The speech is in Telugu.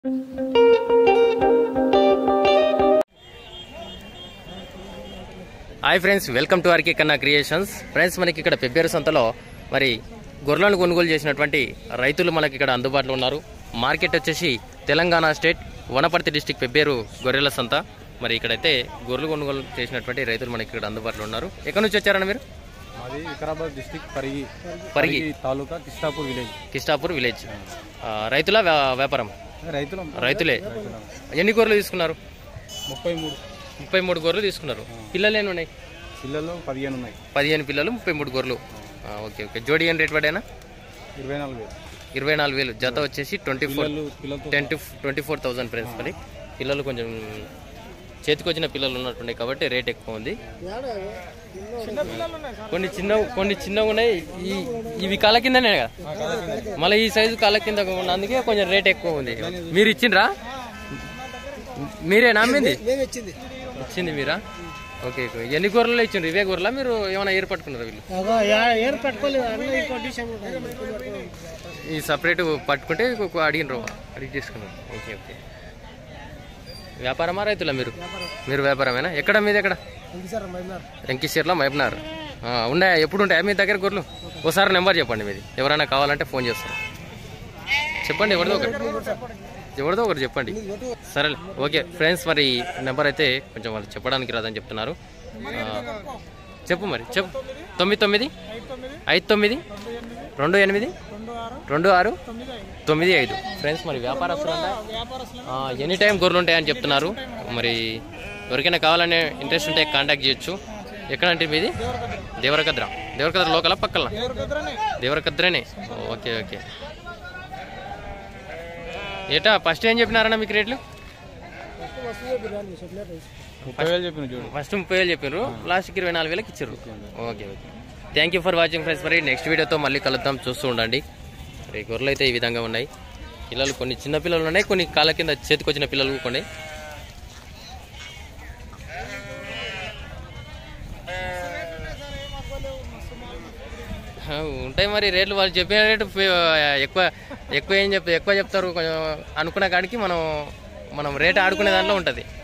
hi friends welcome to RK Kanna creations friends మనకి ఇక్కడ పెబ్బేరు సంతలో మరి గొర్రెలను కొనుగోలు చేసినటువంటి రైతులు మనకి ఇక్కడ అందుబాటులో ఉన్నారు మార్కెట్ వచ్చేసి తెలంగాణ స్టేట్ వనపర్తి డిస్టిక్ పెబ్బేరు గొర్రెల సంత మరి ఇక్కడైతే గొర్రెలు కొనుగోలు చేసినటువంటి రైతులు మనకి ఇక్కడ అందుబాటులో ఉన్నారు ఎక్కడి నుంచి వచ్చారన్న మీరు మాది Vikarabad district Pargi Pargi taluka Kishtapur village Kishtapur village ఆ, రైతుల వ్యా- వ్యాపారం రైతులు రైతులే ఎన్ని గొర్రెలు తీసుకున్నారు ముప్పై మూడు ముప్పై మూడు గొర్రెలు తీసుకున్నారు పిల్లలు ఎన్ని ఉన్నాయి పిల్లలు పదిహేను ఉన్నాయి పదిహేను పిల్లలు ముప్పై మూడు గొర్రెలు ఆ, ఓకే ఓకే జోడి ఏం రేట్ పడేనా ఇరవై నాలుగు వేలు ఇరవై నాలుగు వేలు జత వచ్చేసి ట్వంటీ ఫోర్ పిల్లలు పిల్లలతో ten to twenty four thousand friends మరి పిల్లలు కొంచెం చేతికొచ్చిన పిల్లలు ఉన్నట్టున్నాయి కాబట్టి రేట్ ఎక్కువ ఉంది కొన్ని చిన్న కొన్ని చిన్నగా ఉన్నాయి ఈ ఇవి కాళ్ళ కిందనే కదా మళ్ళీ ఈ సైజు కాళ్ళ కింద ఉన్న అందుకే కొంచెం రేట్ ఎక్కువ ఉంది మీరు ఇచ్చిండ్రా మీరే నమ్మింది ఇచ్చింది మీరా ఓకే ఓకే ఎన్ని గొర్రెలు ఇచ్చిండ్రు ఇవే గొర్రెలా మీరు ఏమైనా ఏర్పట్టుకున్నారా వీళ్ళు ఏరు పెట్టుకోలేదు అన్న ఈ కండిషన్ ఈ సపరేట్ పట్టుకుంటే ఒక అడిగినరు అడిగి తీసుకున్నారు ఓకే ఓకే వ్యాపారమా రైతులా మీరు మీరు వ్యాపారమేనా ఎక్కడ మీది ఎక్కడ సార్ మైనార్ వెంకటేశ్వర్లో మైబ్నార్ ఆ, ఉన్నాయా ఎప్పుడు ఉంటాయా మీ దగ్గర గొర్రెలు ఒకసారి నెంబర్ చెప్పండి మీది ఎవరైనా కావాలంటే ఫోన్ చేస్తారు చెప్పండి ఎవరిదో ఒకటి ఎవరిదో ఒకటి చెప్పండి సరే ఓకే ఫ్రెండ్స్ మరి నెంబర్ అయితే కొంచెం వాళ్ళు చెప్పడానికి రాదని చెప్తున్నారు ఆ, చెప్పు మరి చెప్పు తొమ్మిది తొమ్మిది ఐదు తొమ్మిది రెండు ఎనిమిది రెండు ఆరు తొమ్మిది ఐదు ఫ్రెండ్స్ మరి వ్యాపారస్తులు ఎనీ టైం గొర్రెలు ఉంటాయని చెప్తున్నారు మరి ఎవరికైనా కావాలనే ఇంట్రెస్ట్ ఉంటే కాంటాక్ట్ చేయొచ్చు ఎక్కడంటే మీది దేవరకద్ర దేవరకద్ర లోకల పక్కల దేవరకద్రనే ఓకే ఓకే ఏటా ఫస్ట్ ఏం చెప్పినారన్న మీకు రేట్లు ముప్పై వేలు చెప్పిన చూడు ఫస్ట్ ముప్పై వేలు చెప్పారు లాస్ట్కి ఇరవై నాలుగు వేలకి ఇచ్చారు okay okay thank you for watching friends మరి నెక్స్ట్ వీడియోతో మళ్ళీ కలుద్దాం చూస్తూ ఉండండి మరి గొర్రెలు అయితే ఈ విధంగా ఉన్నాయి పిల్లలు కొన్ని చిన్న పిల్లలు ఉన్నాయి కొన్ని కాళ్ళ కింద చేతికొచ్చిన పిల్లలు కొన్ని ఆ, ఉంటాయి మరి రేట్లు వాళ్ళు చెప్పిన రేటు ఫే- ఎక్కువ ఎక్కువ ఏం చెప్ ఎక్కువ చెప్తారు కొంచెం అనుకున్న కాడికి మనం మనం రేట్ ఆడుకునే దాంట్లో ఉంటుంది